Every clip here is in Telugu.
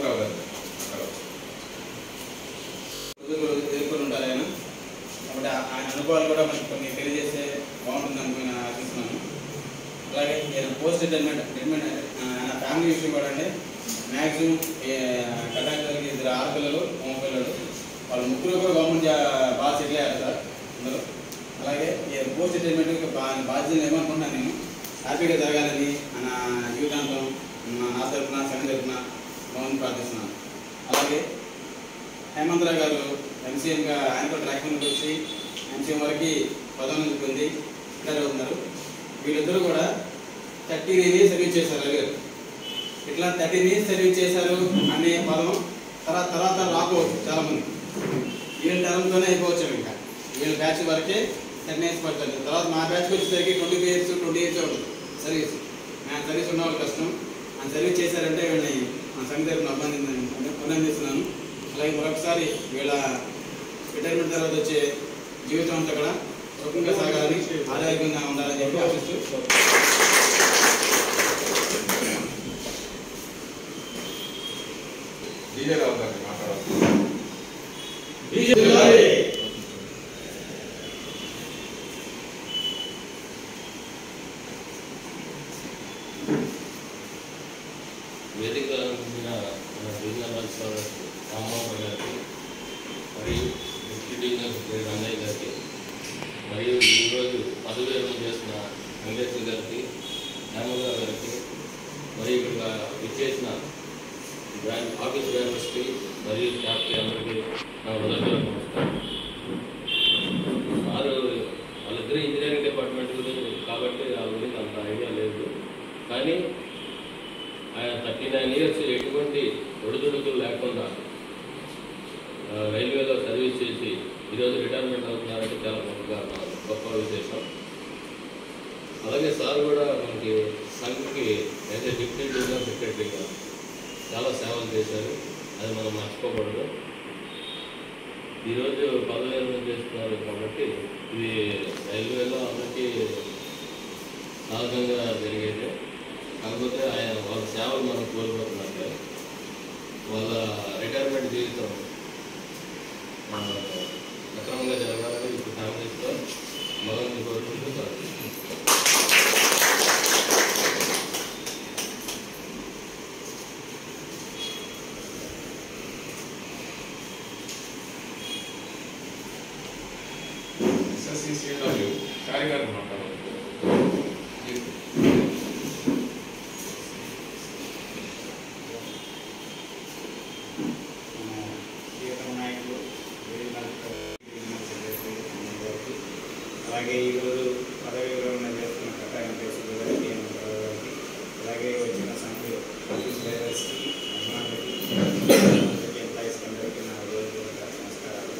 హనుమంతరావు గారు రోజులు ఎదుర్కొని ఉంటారు ఆయన కాబట్టి ఆ- ఆయన అనుభవాలు కూడా మనకి కొన్ని తెలియజేస్తే బాగుంటుంది అనుకుని నేను ఆశిస్తున్నాను అలాగే ఈయన పోస్ట్ రిటైర్మెంట్ రిటైర్మెంట్ ఆయన ఫ్యామిలీ విషయం కూడా అండి మ్యాక్సిమం కటాకి ఇద్దరు ఆడపిల్లలు మగ పిల్లలు వాళ్ళ ముగ్గురు కూడా గవర్నమెంట్ జా- బాగా సెటిల్ అయ్యారు సార్ అందరూ అలాగే ఈ పోస్ట్ రిటైర్మెంట్ బాధ్యతలు ఏమనుకుంటున్నాను నేను హ్యాపీగా జరగాలని మన జీవితాంతం నా నా తరఫున సంఘ తరఫున బాగుంది ప్రార్థిస్తున్నాను అలాగే హేమంతరావు గారు ఎంసీఎంగా ఆయన కూడా ట్రాకింగ్ వచ్చి ఎంసీఎం వరకు పదోన్నతి పొంది రిటైర్ అవుతున్నారు వీళ్ళిద్దరూ కూడా థర్టీ ఇయర్స్ సర్వీస్ చేశారు రవి గారు ఇట్లా థర్టీ ఇయర్స్ సర్వీస్ చేశారు అనే పదం తర్వాత తర్వాత రాకపోవచ్చు చాలా మంది వీళ్ళ టర్మ్తోనే అయిపోవచ్చు ఇంకా వీళ్ళ బ్యాచ్ వరకే టెన్ ఇయర్స్ పడుతుంది తర్వాత మా బ్యాచ్కి వచ్చేసరికి ట్వంటీ ఇయర్స్ ట్వంటీ ఇయర్స్ ఉంటుంది సర్వీస్ మేము సర్వీస్ ఉన్న వాళ్ళు కష్టం ఆ సర్వీస్ చేశారంటే వీళ్ళని మా సంఘ తరఫున అభినందించ అభినందిస్తున్నాను అలాగే మరొకసారి వీళ్ళ రిటైర్మెంట్ తర్వాత వచ్చే జీవితం అంతా కూడా సుఖంగా సాగాలని ఆరోగ్యంగా ఉండాలని చెప్పి ఆశిస్తూ డీజే రావు గారిని మాట్లాడాలి వేదిక మీద మన రీజనల్ ఆఫీసర్ రామ్మోహన్ గారికి మరియు డిప్యూటీ డివిజనల్ రంగయ్య గారికి మరియు ఈరోజు పదవి విరమణ చేసిన వెంకటేశ్వర గారికి హేమరావు గారికి మరియు ఇక్కడ విచ్చేసిన బ్రాంచ్ ఆఫీస్ యూనివర్సిటీ మరియు స్టాఫ్కి అందరికీ నా హృదయపూర్వక నమస్కారం సారు వాళ్ళిద్దరు ఇంజనీరింగ్ డిపార్ట్మెంట్ గురించి కాబట్టి వాళ్ళ గురించి అంత ఐడియా లేదు కానీ ఆయన థర్టీ నైన్ ఇయర్స్ ఎటువంటి ఒడిదుడుకులు లేకుండా ఆ, రైల్వేలో సర్వీస్ చేసి ఈరోజు రిటైర్మెంట్ అవుతున్నారంటే చాలా గొప్ప కారణం గొప్ప విశేషం అలాగే సార్ కూడా మనకి సంఘకి అయితే డిప్యూటీ జనరల్ సెక్రటరీగా చాలా సేవలు చేశారు అది మనం మర్చిపోకూడదు ఈరోజు పదవి విరమణ చేస్తున్నారు కాబట్టి ఇది రైల్వేలో అందరికీ సహజంగా జరిగేది కాకపోతే ఆయన వాళ్ళ సేవలు మనం కోల్పోతున్నట్టే వాళ్ళ రిటైర్మెంట్ జీవితం ఆ, సక్రమంగా జరగాలని ఇప్పుడు ఫ్యామిలీస్తో మగని కోరుకుంటూ ప్రార్థిస్తున్నాను. ఎస్ఎస్సి శ్రీరాజు చారి గారిని మాట్లాడాలి మన ప్రియతమ నాయకులు రీజనల్ రీజనల్ సెక్రటరీ అన్నయ్య గారికి అలాగే ఈరోజు పదవి విరమణ చేస్తున్న కట్టా వెంకటేశ్వర గారికి హేమంతరావు గారికి అలాగే వచ్చిన సంఖ్య ఆఫీస్ డ్రైవర్స్కి అభిమానులకి అందరికీ ఎంప్లాయీస్కి అందరికీ నా హృదయపూర్వక నమస్కారాలు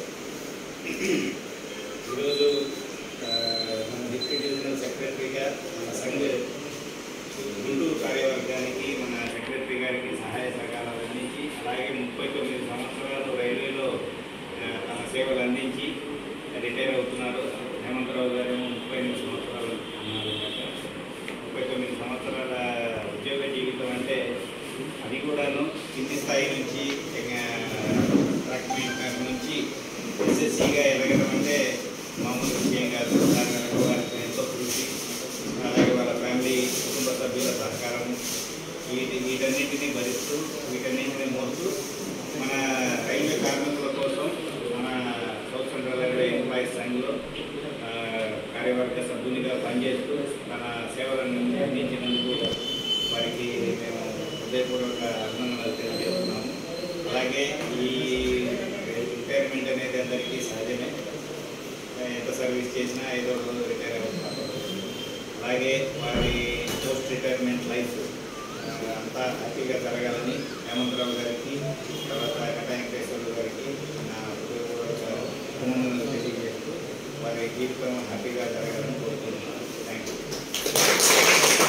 ఈరోజు ఆ, మన డిప్యూటీ డివిజనల్ సెక్రటరీగా మన సంఘ గుంటూరు కార్యవర్గానికి మన సెక్రటరీ గారికి సహాయ సహకారాలు అందించి అలాగే ముప్పై తొమ్మిది సంవత్సరాలు రైల్వేలో ఆ, తన సేవలు అందించి రిటైర్ అవుతున్నారు హేమంతరావు గారు ముప్పై ఎనిమిది సంవత్సరాలు ఉన్నారు కనుక ముప్పై తొమ్మిది సంవత్సరాల ఉద్యోగ జీవితం అంటే అది కూడాను కింది స్థాయి నుంచి ట్రాక్ మెయింటెనెన్స్ నుంచి ఎస్ఎస్సిగా ఎదగడం అంటే మామూలు విషయం కాదు దాని వెనక వారికి ఎంతో కృషి అలాగే వాళ్ళ ఫ్యామిలీ కుటుంబ సభ్యుల సహకారం వీటి వీటన్నిటిని భరిస్తూ వీటన్నిటిని మోస్తూ మన రైల్వే కార్మికుల కోసం మన సౌత్ సెంట్రల్ రైల్వే ఎంప్లాయీస్ సంఘ్లో ఆ, కార్యవర్గ సభ్యునిగా పనిచేస్తూ తన సేవలను అందించినందుకు వారికి మేము హృదయపూర్వక అభినందనలు తెలియజేస్తున్నాము అలాగే ఈ రిటైర్మెంట్ అనేది అందరికీ సహజమే ఎంత సర్వీస్ చేసినా ఐదో రోజు రిటైర్ అవుతారు అలాగే వారి పోస్ట్ రిటైర్మెంట్ లైఫ్ ఆ, అంతా హ్యాపీగా జరగాలని హేమంతరావు గారికి తర్వాత కటా వెంకటేశ్వరరావు గారికి నా హృదయపూర్వక అభినందనలు తెలియజేస్తూ వారి జీవితం హ్యాపీగా జరగాలని కోరుకుంటున్నాను థ్యాంక్ యూ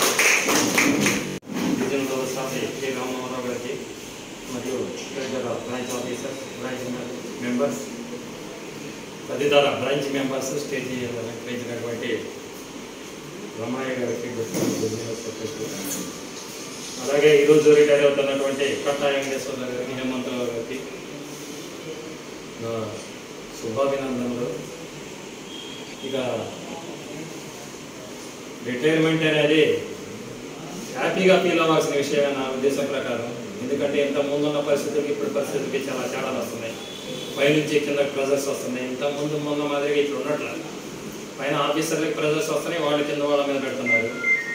డివిజన్ వ్యవస్థాపి కె రామమోహన్ గారికి మరియు ఇతర బ్రాంచ్ ఆఫీసర్స్ బ్రాంచ్ మెంబర్స్ తదితర బ్రాంచ్ మెంబర్స్ స్టేజీ అలంకరించినటువంటి రమణయ్య గారికి డిప్యూటీ జనరల్ సెక్రటరీ అలాగే ఈరోజు రిటైర్ అవుతున్నటువంటి కట్టా వెంకటేశ్వర గారికి హేమంతరావు గారికి నా శుభాభినందనలు ఇక రిటైర్మెంట్ అనేది హ్యాపీగా ఫీల్ అవ్వాల్సిన విషయమే నా ఉద్దేశం ప్రకారం ఎందుకంటే ఇంత ముందున్న పరిస్థితులకి ఇప్పుడు పరిస్థితులకి చాలా తేడాలు వస్తున్నాయి పైనుంచి కింద ప్రెజర్స్ వస్తున్నాయి ఇంత ముందు మొన్న మాదిరిగా ఇట్లా ఉన్నట్ల పైన ఆఫీసర్లకి ప్రెజర్స్ వస్తున్నాయి వాళ్ళు కింద వాళ్ళ మీద పెడుతున్నారు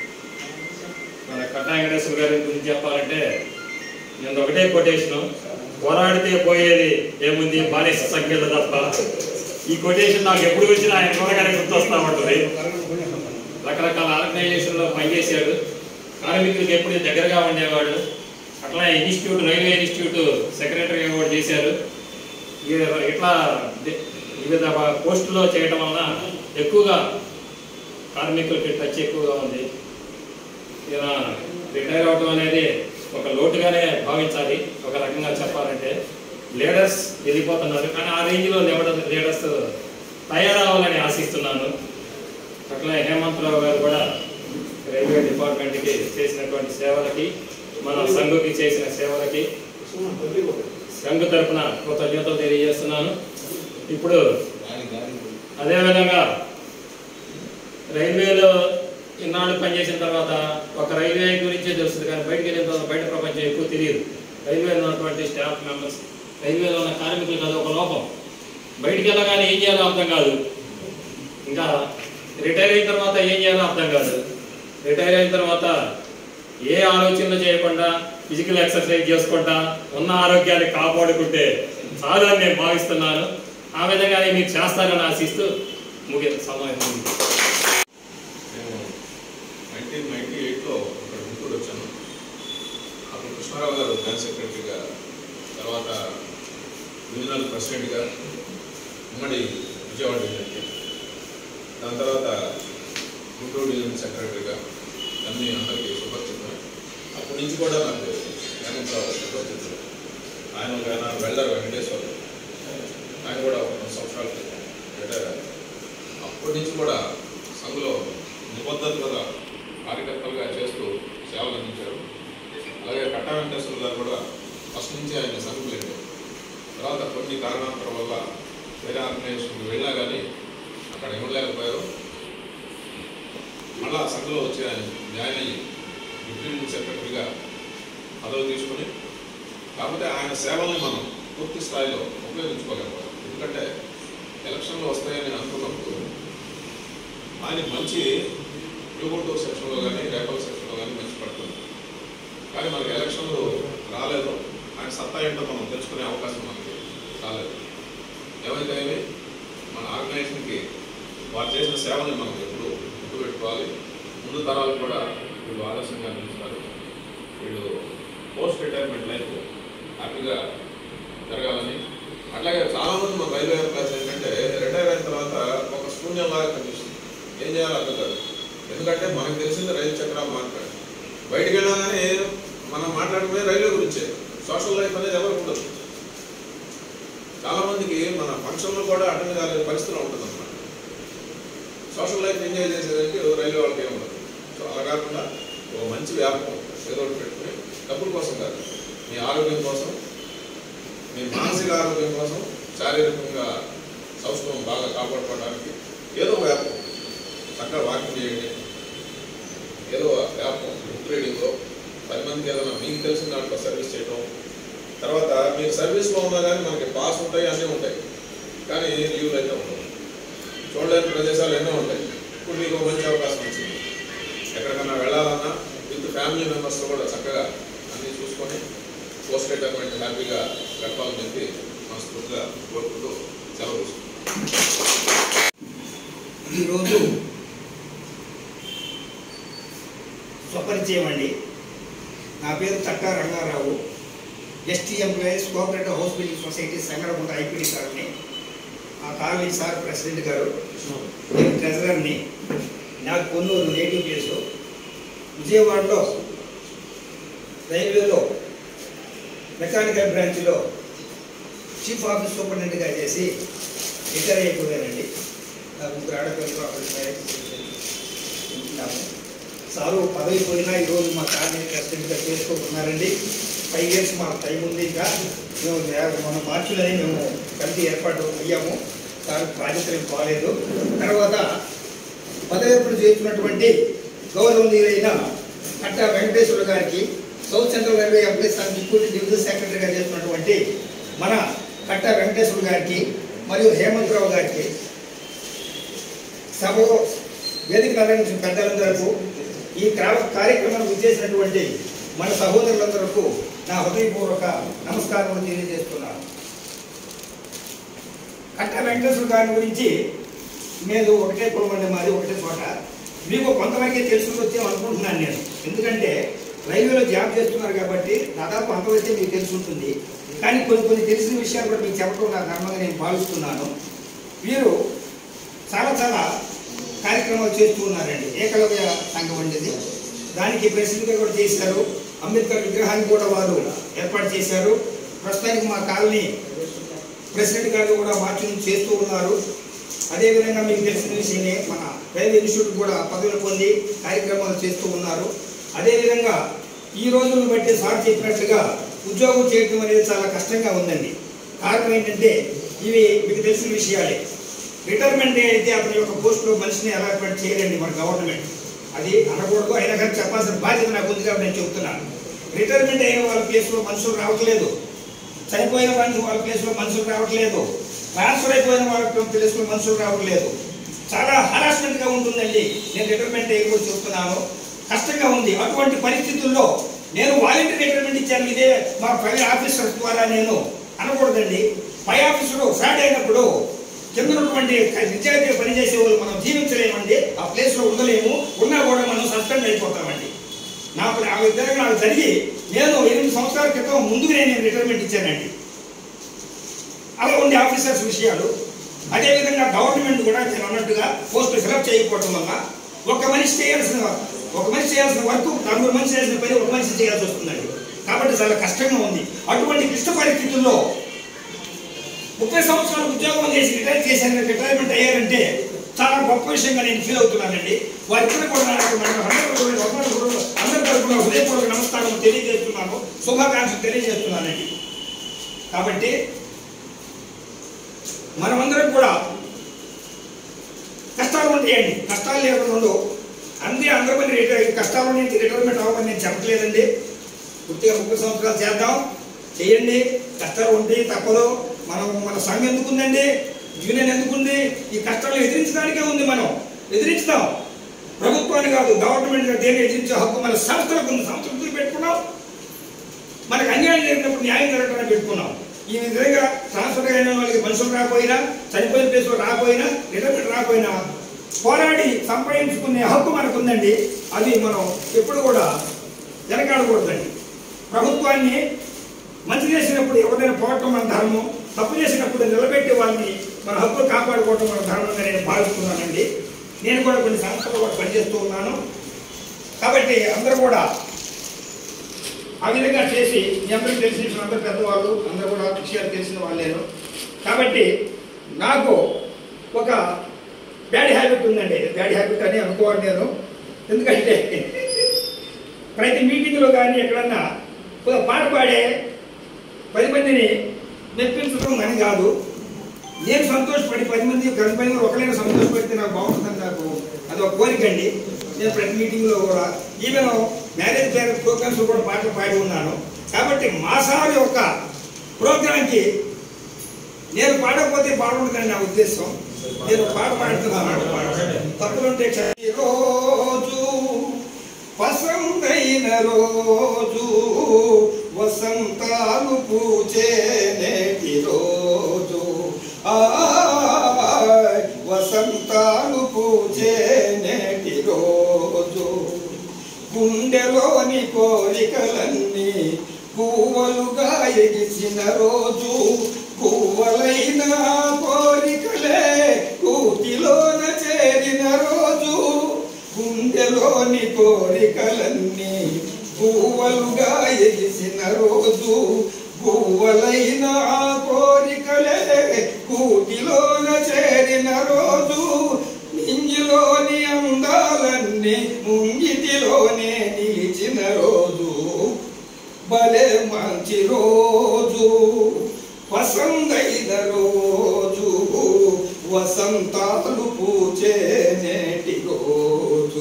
మన కట్టా వెంకటేశ్వర గారి గురించి చెప్పాలంటే నేను ఒకటే కొటేషన్ పోరాడితే పోయేది ఏముంది బానిస సంఖ్యలు తప్ప ఈ కొటేషన్ నాకు ఎప్పుడు వచ్చినా ఆయన త్వరగానే గుర్తొస్తా ఉంటుంది రకరకాల ఆర్గనైజేషన్లో పనిచేశాడు కార్మికులకు ఎప్పుడు దగ్గరగా ఉండేవాడు అట్లా ఇన్స్టిట్యూట్ రైల్వే ఇన్స్టిట్యూట్ సెక్రటరీగా కూడా చేశారు ఈ- ఇట్లా ది- వివిధ పోస్టులో చేయటం వలన ఎక్కువగా కార్మికులకి టచ్ ఎక్కువగా ఉంది ఈయన రిటైర్ అవడం అనేది ఒక లోటుగానే భావించాలి ఒక రకంగా చెప్పాలంటే లీడర్స్ వెళ్ళిపోతున్నారు కానీ ఆ రేంజ్లో లీడర్స్ తయారవ్వాలని ఆశిస్తున్నాను అట్లా హేమంతరావు గారు కూడా రైల్వే డిపార్ట్మెంట్కి చేసినటువంటి సేవలకి మన సంఘుకి చేసిన సేవలకి సంఘ తరపున కృతజ్ఞతలు తెలియజేస్తున్నాను ఇప్పుడు అదేవిధంగా రైల్వేలో ఇన్నాళ్ళు పనిచేసిన తర్వాత ఒక రైల్వే గురించే తెలుస్తుంది కానీ బయటికి వెళ్ళిన తర్వాత బయట ప్రపంచం ఎక్కువ తెలియదు రైల్వేలో ఉన్నటువంటి స్టాఫ్ మెంబర్స్ రైల్వేలో ఉన్న కార్మికులకు అది ఒక లోపం బయటికి వెళ్ళగానే ఏం చేయాలో అర్థం కాదు ఇంకా రిటైర్ అయిన తర్వాత ఏం చేయాలో అర్థం కాదు రిటైర్ అయిన తర్వాత ఏ ఆలోచనలు చేయకుండా ఫిజికల్ ఎక్సర్సైజ్ చేసుకుంటా ఉన్న ఆరోగ్యాన్ని కాపాడుకుంటే చాలు అని నేను భావిస్తున్నాను ఆ విధంగానే మీరు చేస్తారని ఆశిస్తూ ముగి సమయం ముగి- నేను నైన్టీన్ నైన్టీ ఎయిట్లో ఇక్కడ గుంటూరు వచ్చాను అప్పుడు కృష్ణారావు గారు జనరల్ సెక్రటరీగా తర్వాత యూనియన్ ప్రెసిడెంట్గా ఉమ్మడి విజయవాడ డివిజన్కి దాని తర్వాత గుంటూరు డివిజన్ సెక్రటరీగా అన్ని అందరికీ శుభచిత్రం అప్పటి నుంచి కూడా నాకు హేమంతరావు శుభచిత్రం ఆయన ఒక ఆయన వెల్డర్ వెంకటేశ్వర ఆయన కూడా ఒక రెండు సంవత్సరాల క్రితం రిటైర్ అయ్యారు. అప్పటి నుంచి కూడా సంఘలో నిబద్ధతగా కార్యకర్తలుగా చేస్తూ సేవలు అందించారు అలాగే కట్టా వెంకటేశ్వర గారు కూడా ఫస్ట్ నుంచి ఆయన సంఘకు వెళ్ళారు తర్వాత కొన్ని కారణాంతరం వల్ల వేరే ఆర్గనైజేషన్కి వెళ్ళినా కానీ అక్కడ ఇవ్వలేకపోయారు మళ్ళా సంఘలో వచ్చి ఆయన జాయిన్ అయ్యి డిప్యూటీ సెక్రటరీగా పదవి తీసుకుని కాకపోతే ఆయన సేవల్ని మనం పూర్తి స్థాయిలో ఉపయోగించుకోలేకపోయాం ఎందుకంటే ఎలక్షన్లు వస్తాయని అనుకున్నప్పుడు ఆయన మంచి యూగుంటూరు సెక్షన్లో కానీ రేపల్ సెక్షన్లో కానీ మంచి పడుతుంది కానీ మనకి ఎలక్షన్లు రాలేదు ఆయన సత్తా ఏంటో మనం తెలుసుకునే అవకాశం మనకి రాలేదు ఏమైతే ఏమి మన ఆర్గనైజేషన్కి వారు చేసిన సేవల్ని మనం ఎప్పుడు గుర్తుపెట్టుకోవాలి ముందు తరాలు కూడా వీళ్ళు ఆదర్శంగా నిలుస్తారు వీళ్ళు పోస్ట్ రిటైర్మెంట్ లైఫ్ హ్యాపీగా జరగాలని అట్లాగే చాలా మంది మన రైల్వే ఎంప్లాయీస్ ఏంటంటే రిటైర్ అయిన తర్వాత ఒక శూన్యం లాగా కనిపిస్తుంది ఏం చేయాలో అర్థం కాదు ఎందుకంటే మనకు తెలిసింది రైలు చక్రాలు మాట్లాడు బయటికి వెళ్ళగానే మనం మాట్లాడుకునే రైల్వే గురించే సోషల్ లైఫ్ అనేది ఎవరికి ఉండదు చాలా మందికి మన ఫంక్షన్లో కూడా అటెండ్ కాలేని పరిస్థితిలో ఉంటుంది అనమాట సోషల్ లైఫ్ ఎంజాయ్ చేసేదానికి రైల్వే వాళ్ళకి ఏమి ఉండదు సో అలా కాకుండా ఓ మంచి వ్యాపకం ఏదో ఒకటి పెట్టుకుని డబ్బుల కోసం కాదు మీ ఆరోగ్యం కోసం మీ మానసిక ఆరోగ్యం కోసం శారీరకంగా సౌష్ఠవం బాగా కాపాడుకోవడానికి ఏదో ఒక వ్యాపకం చక్కగా వాకింగ్ చేయండి ఏదో వ్యాపకం బుక్ రీడింగ్లో పది మందికి ఏదైనా మీకు తెలిసిన దాంట్లో సర్వీస్ చేయడం తర్వాత మీరు సర్వీస్లో ఉన్నా కానీ మనకి పాస్ ఉంటాయి అన్నీ ఉంటాయి కానీ లీవ్లు అయితే ఉండవు చూడలేని ప్రదేశాలు ఎన్నో ఉంటాయి ఇప్పుడు మీకు ఒక మంచి అవకాశం వచ్చింది ఎక్కడికన్నా వెళ్ళాలన్నా విత్ ఫ్యామిలీ మెంబర్స్తో కూడా చక్కగా అన్నీ చూసుకొని పోస్ట్ రిటైర్మెంట్ హ్యాపీగా గడపాలని చెప్పి మనస్ఫూర్తిగా కోరుకుంటూ సెలవు తీసుకుంటాం ఈరోజు స్వపరిచయం అండి నా పేరు Chatta Rangarao ST employees cooperative house building society Sangadagunta IPD colony ఆ కాలనీ సార్ ప్రెసిడెంట్ గారు నేను ట్రెజరర్ని నాకు కొన్నూరు నేటివ్ ప్లేసు విజయవాడలో రైల్వేలో మెకానికల్ బ్రాంచ్లో చీఫ్ ఆఫీస్ సూపరింటెండెంట్గా చేసి రిటైర్ అయిపోయానండి నా ముగ్గురు ఆడపిల్లలు అక్కడ ఉంటున్నాము సారు పదవి పోయినా ఈరోజు మా కార్మిక ప్రెసిడెంట్గా చేసుకుంటున్నారండి ఫైవ్ ఇయర్స్ మా టైం ఉంది ఇంకా మేము వే- మన మార్చిలోనే మేము కమిటీ ఏర్పాటు అయ్యాము సార్ బాధ్యతలు ఏం బాగాలేదు తర్వాత పదవిప్పుడు చేస్తున్నటువంటి గౌరవనీయులైన కట్ట వెంకటేశ్వర గారికి south central railway employees and deputy division సెక్రటరీగా చేస్తున్నటువంటి మన కట్ట వెంకటేశ్వర గారికి మరియు హేమంతరావు గారికి సభ వేదిక అలంకరించిన పెద్దలందరకు ఈ క్రా- కార్యక్రమానికి విచ్చేసినటువంటి మన సహోదరులందరకు నా హృదయపూర్వక నమస్కారములు తెలియజేస్తున్నాను కట్ట వెంకటేశ్వర గారి గురించి నేను ఒకటే కులమండి మాది ఒకటే చోట మీకు కొంతవరకే తెలుసుకుని వచ్చాం అనుకుంటున్నాను నేను ఎందుకంటే రైల్వేలో జాబ్ చేస్తున్నారు కాబట్టి దాదాపు అంతవరకే మీకు తెలిసి ఉంటుంది కానీ కొన్ని కొన్ని తెలిసిన విషయాలు కూడా మీకు చెప్పడం నా ధర్మంగా నేను భావిస్తున్నాను వీరు చాలా చాలా కార్యక్రమాలు చేస్తూ ఉన్నారండి ఏకలవ్య సంఘం అనేది దానికి ప్రెసిడెంట్గా కూడా చేశారు అంబేద్కర్ విగ్రహాన్ని కూడా వారు ఏర్పాటు చేశారు ప్రస్తుతానికి మా కాలనీ ప్రెసిడెంట్ గారు కూడా మార్చింగ్ చేస్తూ ఉన్నారు అదేవిధంగా మీకు తెలిసిన విషయమే మన రైల్వే ఇన్స్టిట్యూట్ కూడా పదవులు పొంది కార్యక్రమాలు చేస్తూ ఉన్నారు అదేవిధంగా ఈ రోజులను బట్టి సార్ చెప్పినట్లుగా ఉద్యోగం చేయడం అనేది చాలా కష్టంగా ఉందండి కారణం ఏంటంటే ఇవి మీకు తెలిసిన విషయాలే రిటైర్మెంట్ అయితే అతని యొక్క పోస్టులో మనిషిని అలాట్మెంట్ చేయలేండి మన గవర్నమెంట్ అది అనకూడదు అయినా కానీ చెప్పాల్సిన బాధ్యత నాకు ఉంది కాబట్టి నేను చెప్తున్నాను రిటైర్మెంట్ అయిన వాళ్ళ ప్లేస్లో మనుషులు రావట్లేదు చనిపోయిన మనిషి వాళ్ళ ప్లేస్లో మనుషులు రావట్లేదు ట్రాన్స్ఫర్ అయిపోయిన వాళ్ళ ప్లేస్లో మనుషులు రావట్లేదు చాలా హరాస్మెంట్గా ఉంటుందండి నేను రిటైర్మెంట్ అయ్యి కూడా చెప్తున్నాను కష్టంగా ఉంది అటువంటి పరిస్థితుల్లో నేను వాలంటీర్ రిటైర్మెంట్ ఇచ్చాను ఇదే మా పై ఆఫీసర్ ద్వారా నేను అనకూడదండి పై ఆఫీసర్ ఫ్రాడ్ అయినప్పుడు కింద ఉన్నటువంటి నిజాయితీగా పనిచేసే వాళ్ళు మనం జీవించలేమండి ఆ ప్లేస్లో ఉండలేము ఉన్నా కూడా మనం సస్పెండ్ అయిపోతామండి నాకు ఆ విధంగా నాకు జరిగి నేను ఎనిమిది సంవత్సరాల క్రితం ముందుగానే నేను రిటైర్మెంట్ ఇచ్చానండి అలా ఉండే ఆఫీసర్స్ విషయాలు అదేవిధంగా గవర్నమెంట్ కూడా నేను అన్నట్టుగా పోస్టులు ఫిలప్ చేయకపోవడం వల్ల ఒక మనిషి చేయాల్సిన ఒక మనిషి చేయాల్సిన వర్క్ నలుగురు మనిషి చేయాల్సిన పని ఒక మనిషి చేయాల్సి వస్తుందండి కాబట్టి చాలా కష్టంగా ఉంది అటువంటి క్లిష్ట పరిస్థితుల్లో ముప్పై సంవత్సరాలు ఉద్యోగం చేసి రిటైర్ చేశారు రిటైర్మెంట్ అయ్యారంటే చాలా గొప్ప విషయంగా నేను ఫీల్ అవుతున్నానండి వారికి కూడా నాకు మన అందరూ కూడా అందరూ కూడా అందరి తరపున హృదయపూర్వక నమస్కారం తెలియజేస్తున్నాను శుభాకాంక్షలు తెలియజేస్తున్నానండి కాబట్టి మనమందరం కూడా కష్టాలు ఉంటాయండి కష్టాలు లేకుండా ఉండవు అందే అందరూ రిటైర్ కష్టాలు నుంచి రిటైర్మెంట్ అవ్వమని నేను చెప్పట్లేదండి పూర్తిగా ముప్పై సంవత్సరాలు చేద్దాం చేయండి కష్టాలు ఉంటాయి తప్పదు మనం మన సంఘం ఎందుకుందండి యూనియన్ ఎందుకుంది ఈ కష్టాలను ఎదిరించడానికే ఉంది మనం ఎదిరించుదాం ప్రభుత్వాన్ని కాదు గవర్నమెంట్ దేన్ని ఎదిరించే హక్కు మన సంస్థలకు ఉంది సంస్థలు పెట్టుకున్నాం మనకు అన్యాయం జరిగినప్పుడు న్యాయం జరగడానికి పెట్టుకున్నాం ఈ విధంగా ట్రాన్స్ఫర్ అయిన వాళ్ళకి మనుషులు రాకపోయినా చనిపోయిన ప్లేస్లో రాకపోయినా రిటైర్మెంట్ రాకపోయినా పోరాడి సంపాదించుకునే హక్కు మనకు ఉందండి అది మనం ఎప్పుడు కూడా వెనకాడకూడదండి ప్రభుత్వాన్ని మంచి చేసినప్పుడు ఎవరైనా పోవటం మన ధర్మం తప్పు చేసినప్పుడు నిలబెట్టి వాళ్ళని మన హక్కులు కాపాడుకోవటం మన ధర్మంగా నేను భావిస్తున్నానండి నేను కూడా కొన్ని సంస్థలు కూడా పనిచేస్తూ ఉన్నాను కాబట్టి అందరూ కూడా ఆ విధంగా చేసి మీ అందరికీ తెలిసిన అందరు పెద్దవాళ్ళు అందరూ కూడా విషయాలు తెలిసిన వాళ్ళేను కాబట్టి నాకు ఒక బ్యాడ్ హ్యాబిట్ ఉందండి బ్యాడ్ హ్యాబిట్ అని అనుకోవాలి నేను ఎందుకంటే ప్రతి మీటింగ్లో కానీ ఎక్కడన్నా ఒక పాట పాడే పది మందిని మెప్పించడం అని కాదు నేను సంతోషపడి పది మంది పది మంది ఒకరైనా సంతోషపడితే నాకు బాగుంటుందని నాకు అది ఒక కోరిక అండి నేను ప్రతి మీటింగ్లో కూడా ఈవెన్ మ్యారేజ్ బ్యారేజ్ ప్రోగ్రామ్స్ కూడా పాటలు పాడి ఉన్నాను కాబట్టి మా సార్ యొక్క ప్రోగ్రాంకి నేను పాడకపోతే బాగుంటుందని నా ఉద్దేశం నేను పాట పాడుతున్నాను తప్పులుంటే క్షమించండి. రోజు వసంతైన రోజు వసంతాలు పూచే నేటి రోజు ఆయ్ వసంతాలు పూచే నేటి రోజు గుండెలోని కోరికలన్నీ పువ్వులుగా ఎగిసిన రోజు పువ్వులైన కోరికలే కూటిలోన చేరిన రోజు గుండెలోని కోరికలన్నీ పువ్వులుగా ఎగిసిన రోజు పువ్వులైన కోరికలే కూటిలోన చేరిన రోజు నింగిలోని అందాలన్నీ ముంగిటిలో వసంతైన రోజు వసంతాలు పూచే నేటి రోజు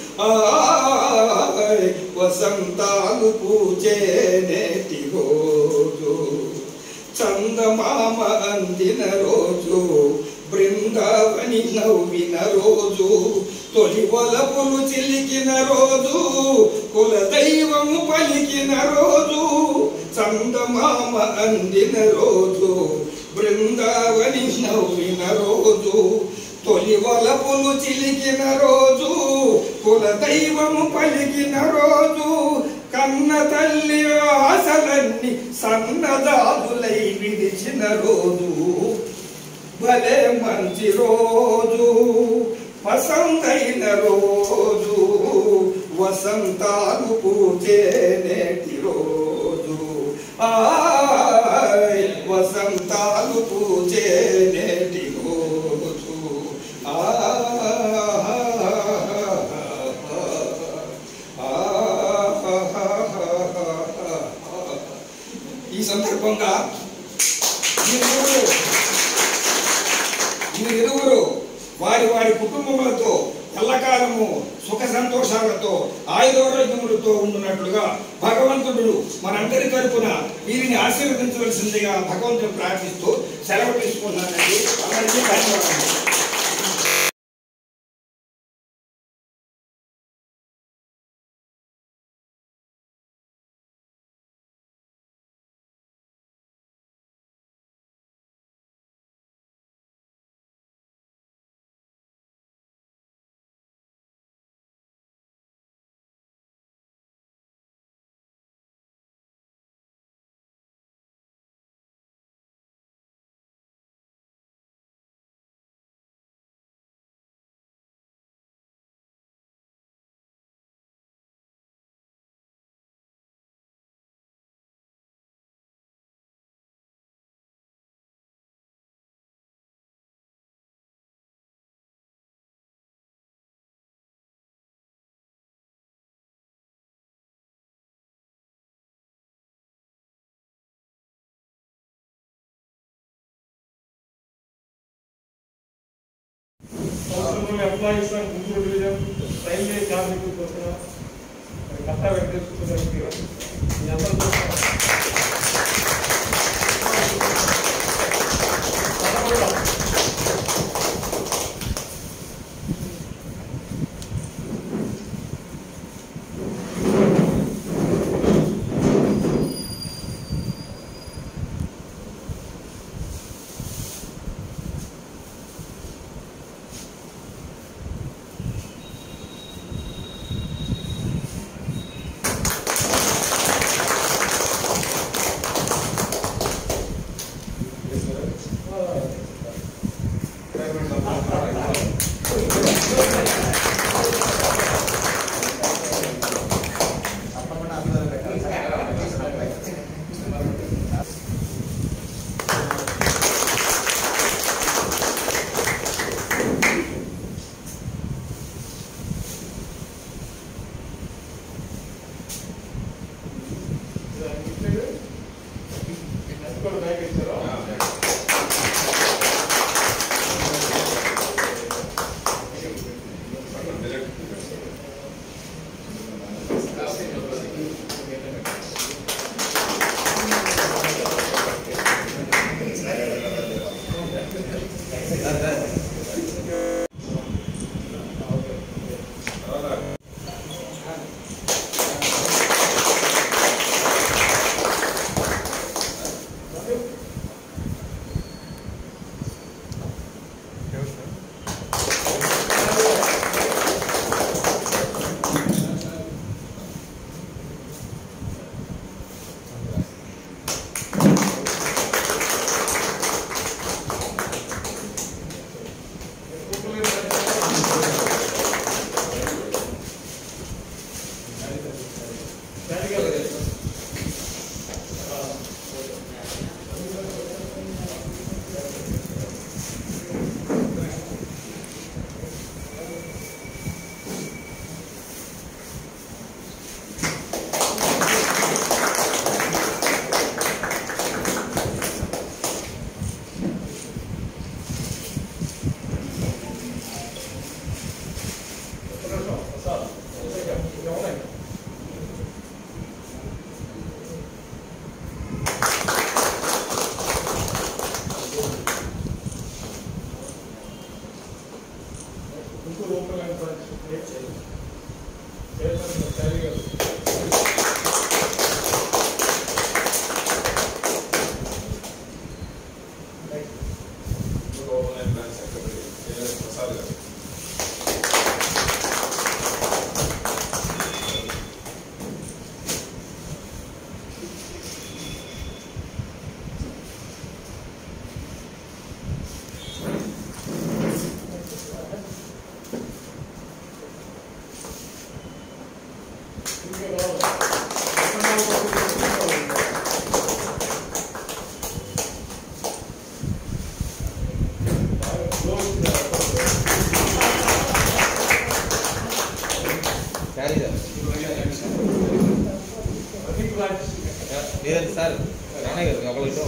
ఆయ్ వసంతాలు పూచే నేటి రోజు చందమామ అందిన రోజు బృందావని నవ్విన రోజు తొలి వలపులు చిలికిన రోజు కుల దైవము పలికిన రోజు చందమామ అందిన రోజు బృందావని నవ్విన రోజు తొలి వలపులు చిలికిన రోజు కుల దైవము పలికిన రోజు కన్న తల్లి ఆశలన్నీ సన్నదాదులై విడిచిన రోజు భలే మంచి రోజు వసంతైన రోజు వసంతాలు పూచే నేటి రోజు ఆయ్ వసంతాలు పూచే నేటి రోజు ఈ సందర్భంగా మీరిరువురు మీరిరువురు వారి వారి కుటుంబములతో ఎల్లకాలము సుఖ సంతోషాలతో ఆయుధోరోగ్యములతో ఉండున్నట్లుగా భగవంతుడు మనందరి తరపున వీరిని ఆశీర్వదించవలసిందిగా భగవంతుని ప్రార్థిస్తూ సెలవు తీసుకున్నానండి అందరికీ ధన్యవాదాలు సంవత్సరంలో ఎంప్లాయీస్ గుంటూరు డివిజన్ రైల్వే కార్మికుల తరఫున మరి కట్టా వెంకటేశ్వర గారికి మీ అందరి తరఫున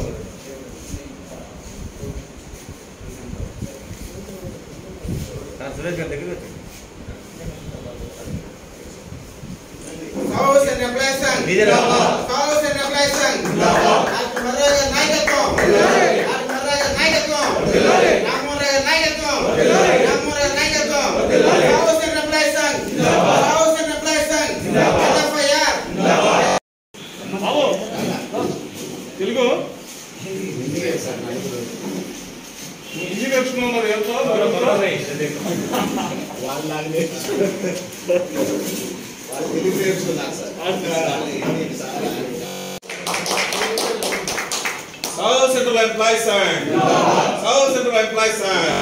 సురేష్ గారి దగ్గర House and Employees Sangh్. Leader. House and Employees Sangh్. డాక్టర్ మర్రాజ నాయకత్వం. డాక్టర్ మర్రాజ నాయకత్వం. రామ్మోహన్ రావు గారి నాయకత్వం. రామ్మోహన్ రావు గారి నాయకత్వం. House and Employees Sanghh. House and Employees Sanghh. LFIR. బాబు తెలుగు హిందీ నేర్చుకున్నావు మరి ఎంత South Central Employees Sangh్. South Central Employees Sangh్.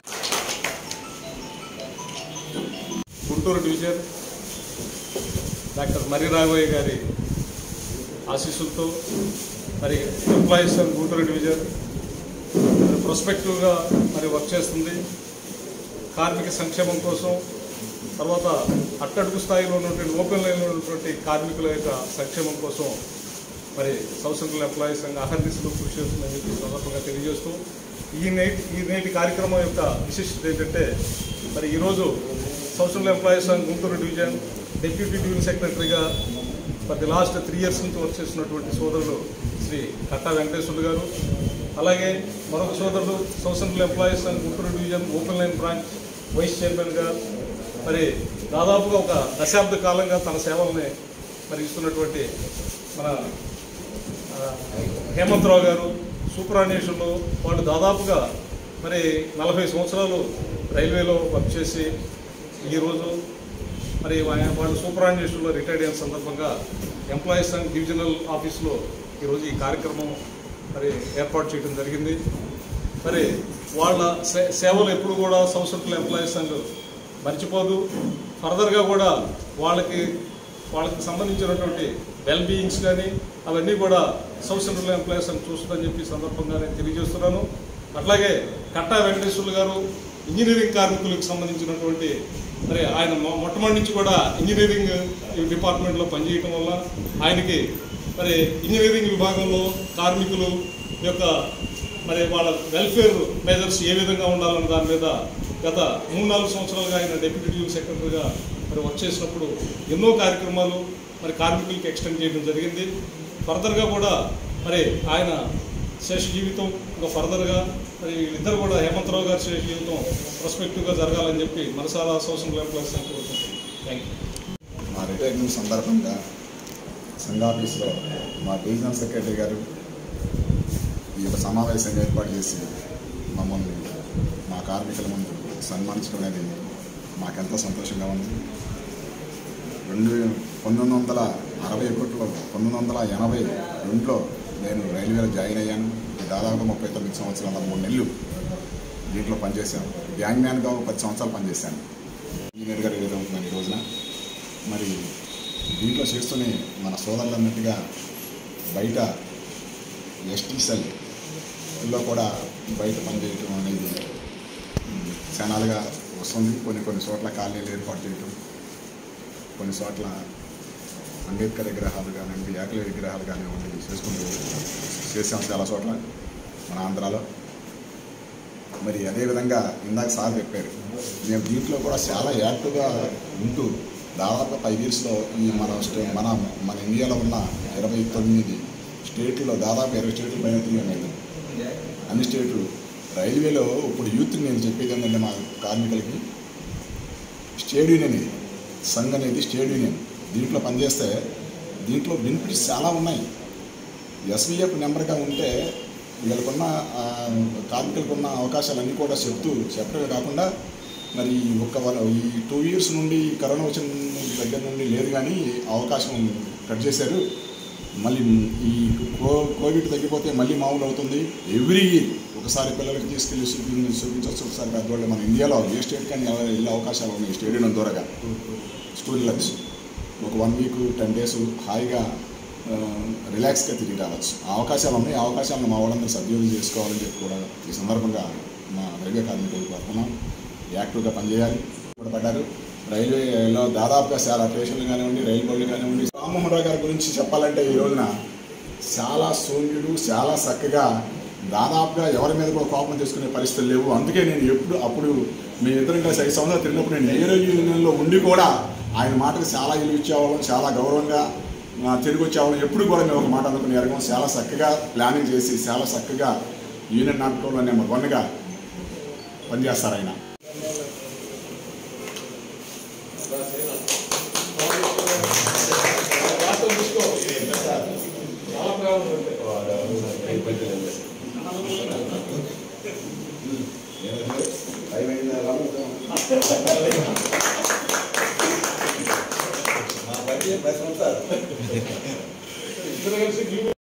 గుంటూరు డివిజన్ డాక్టర్ మర్రి రాఘవయ్య గారి ఆశీస్సులతో మరి ఎంప్లాయీస్ అండ్ గుంటూరు డివిజన్ మరి ప్రొస్పెక్టివ్గా మరి వర్క్ చేస్తుంది కార్మిక సంక్షేమం కోసం తర్వాత అట్టడుగు స్థాయిలో ఉన్నటువంటి ఓపెన్ లైన్లో ఉన్నటువంటి కార్మికుల యొక్క సంక్షేమం కోసం మరి సౌత్ సెంట్రల్ ఎంప్లాయీస్ సంఘ అహర్నిశలు కృషి చేస్తుందని చెప్పి ఈ సందర్భంగా తెలియజేస్తూ ఈ నేటి ఈ నేటి కార్యక్రమం యొక్క విశిష్టత ఏంటంటే మరి ఈరోజు south central employees Sangh Guntur division deputy division సెక్రటరీగా for the last three years నుంచి వర్క్ చేస్తున్నటువంటి సోదరుడు శ్రీ కట్టా వెంకటేశ్వరుడు గారు అలాగే మరొక సోదరుడు south central employees Sangh Guntur division open line branch vice చైర్మన్గా మరి దాదాపుగా ఒక దశాబ్ద కాలంగా తన సేవల్ని మరి ఇస్తున్నటువంటి మన ఆ, హేమంతరావు గారు సూపరాన్వేషన్లో వాళ్ళు దాదాపుగా మరి నలభై సంవత్సరాలు రైల్వేలో వర్క్ చేసి ఈరోజు మరి వా- వాళ్ళు సూపరాన్వేషన్లో రిటైర్డ్ అయిన సందర్భంగా ఎంప్లాయీస్ అండ్ డివిజనల్ ఆఫీస్లో ఈరోజు ఈ కార్యక్రమం మరి ఏర్పాటు చేయడం జరిగింది మరి వాళ్ళ సే సేవలు ఎప్పుడు కూడా సౌత్ సెంట్రల్ ఎంప్లాయీస్ సంఘ్ మర్చిపోదు ఫర్దర్గా కూడా వాళ్ళకి వాళ్ళకి సంబంధించినటువంటి వెల్ బీయింగ్స్ కానీ అవన్నీ కూడా సౌత్ సెంట్రల్ ఎంప్లాయీస్ అని చూస్తుందని చెప్పి ఈ సందర్భంగా నేను తెలియజేస్తున్నాను అట్లాగే కట్టా వెంకటేశ్వర్లు గారు ఇంజనీరింగ్ కార్మికులకు సంబంధించినటువంటి మరి ఆయన మొ- మొట్టమొదటి నుంచి కూడా ఇంజనీరింగ్ డిపార్ట్మెంట్లో పనిచేయటం వల్ల ఆయనకి మరి ఇంజనీరింగ్ విభాగంలో కార్మికులు యొక్క మరి వాళ్ళ వెల్ఫేర్ మెజర్స్ ఏ విధంగా ఉండాలన్న దాని మీద గత మూడు నాలుగు సంవత్సరాలుగా ఆయన డెప్యూటీ డివిజన్ సెక్రటరీగా మరి వర్క్ చేసినప్పుడు ఎన్నో కార్యక్రమాలు మరి కార్మికులకి ఎక్స్టెండ్ చేయడం జరిగింది ఫర్దర్గా కూడా మరి ఆయన శేష జీవితం ఇంకా ఫర్దర్గా మరి వీళ్ళిద్దరు కూడా హేమంతరావు గారి శేష జీవితం రెస్పెక్టివ్గా జరగాలని చెప్పి మనసారా సోషల్ ఎంప్లాయీస్ కోరుకుంటున్నాను థ్యాంక్ యూ మా రిటైర్మెంట్ సందర్భంగా సంఘ ఆఫీస్లో మా డివిజనల్ సెక్రటరీ గారు ఈ యొక్క సమావేశం ఏర్పాటు చేసి మమ్మల్ని మా కార్మికుల ముందు సన్మానించడం అనేది మాకెంతో సంతోషంగా ఉంది రెండు పంతొమ్మిది వందల అరవై ఒకటిలో పంతొమ్మిది వందల ఎనభై రెండులో నేను రైల్వేలో జాయిన్ అయ్యాను దాదాపు ముప్పై తొమ్మిది సంవత్సరాల మూడు నెలలు దీంట్లో పనిచేశాను గ్యాంగ్ మ్యాన్గా ఒక పది సంవత్సరాలు పనిచేశాను ఇంజనీర్ గారు ఏదవుతున్నాను ఈ రోజున మరి దీంట్లో చేస్తూనే మన సోదరులు అన్నట్టుగా బయట ఎస్టీ సెల్లో కూడా బయట పనిచేయటం అనేది ఉమ్, చాలాగా వస్తుంది కొన్ని కొన్ని చోట్ల కాలనీలు ఏర్పాటు చేయటం కొన్ని చోట్ల అంబేద్కర్ విగ్రహాలు కానివ్వండి యాకలి విగ్రహాలు కానివ్వండి చేసుకుంటూ చేసాం చాలా చోట్ల మన ఆంధ్రాలో మరి అదేవిధంగా ఇందాక సార్ చెప్పారు మేము దీంట్లో కూడా చాలా యాక్టివ్గా ఉంటూ దాదాపు ఫైవ్ ఇయర్స్లో ఈ మన స్టే మన మన ఇండియాలో ఉన్న ఇరవై తొమ్మిది స్టేట్లో దాదాపు ఇరవై స్టేట్లు పైన తిరిగాం మేము అన్ని స్టేట్లు రైల్వేలో ఇప్పుడు యూత్ నేను చెప్పేది ఏంటంటే మా కార్మికులకి స్టేట్ యూనియన్ ఇది సంఘ్ అనేది స్టేట్ యూనియన్ దీంట్లో పనిచేస్తే దీంట్లో బెనిఫిట్స్ చాలా ఉన్నాయి ఎస్వీఎఫ్ నెంబర్గా ఉంటే వీళ్ళకున్న ఆ, కార్మికులకున్న అవకాశాలన్నీ కూడా చెప్తూ చెప్పడమే కాకుండా మరి ఈ ఒక్క వర- ఈ టూ ఇయర్స్ నుండి కరోనా వచ్చిన దగ్గర నుండి లేదు కానీ అవకాశం కట్ చేశారు మళ్ళీ ఈ కో కోవిడ్ తగ్గిపోతే మళ్ళీ మామూలు అవుతుంది ఎవ్రీ ఇయర్ ఒకసారి పిల్లలకి తీసుకెళ్ళి చూపి చూపించవచ్చు ఒకసారి పెద్దవాళ్ళు మన ఇండియాలో ఏ స్టేట్ కానీ ఎలా వెళ్ళే అవకాశాలు ఉన్నాయి స్టేడియం దూరగా స్టూడెంట్స్ ఒక వన్ వీక్ టెన్ డేస్ హాయిగా ఆ, రిలాక్స్గా తిరిగి రావచ్చు ఆ అవకాశాలు ఉన్నాయి ఆ అవకాశాలను మా వాళ్ళందరూ సద్వినియోగం చేసుకోవాలని చెప్పి కూడా ఈ సందర్భంగా మా రైల్వే కార్మికులు కోరుతున్నాం యాక్టివ్గా పనిచేయాలి కూడా పడ్డారు రైల్వేలో దాదాపుగా చాలా స్టేషన్లు కానివ్వండి రైలు బళ్ళు కానివ్వండి రామ్మోహన్ రావు గారి గురించి చెప్పాలంటే ఈ రోజున చాలా సోమ్యుడు చాలా చక్కగా దాదాపుగా ఎవరి మీద కూడా కోపం చేసుకునే పరిస్థితులు లేవు అందుకే నేను ఎప్పుడు అప్పుడు మీ ఇద్దరం కలిసి ఐదు సంవత్సరాలు తిరిగినప్పుడు నేను ఏ యూనియన్లో ఉండి కూడా ఆయన మాటకు చాలా విలువ ఇచ్చేవాళ్ళం చాలా గౌరవంగా ఆ, తిరిగి వచ్చేవాళ్ళం ఎప్పుడు కూడా మేము ఒక మాట అనుకుని ఎరగం చాలా చక్కగా ప్లానింగ్ చేసి చాలా చక్కగా యూనియన్ నాటకంలో నెంబర్ వన్గా పనిచేస్తారు ఆయన చాలా ప్రయాణం ఉంటాయి ఇద్దరు కలిసి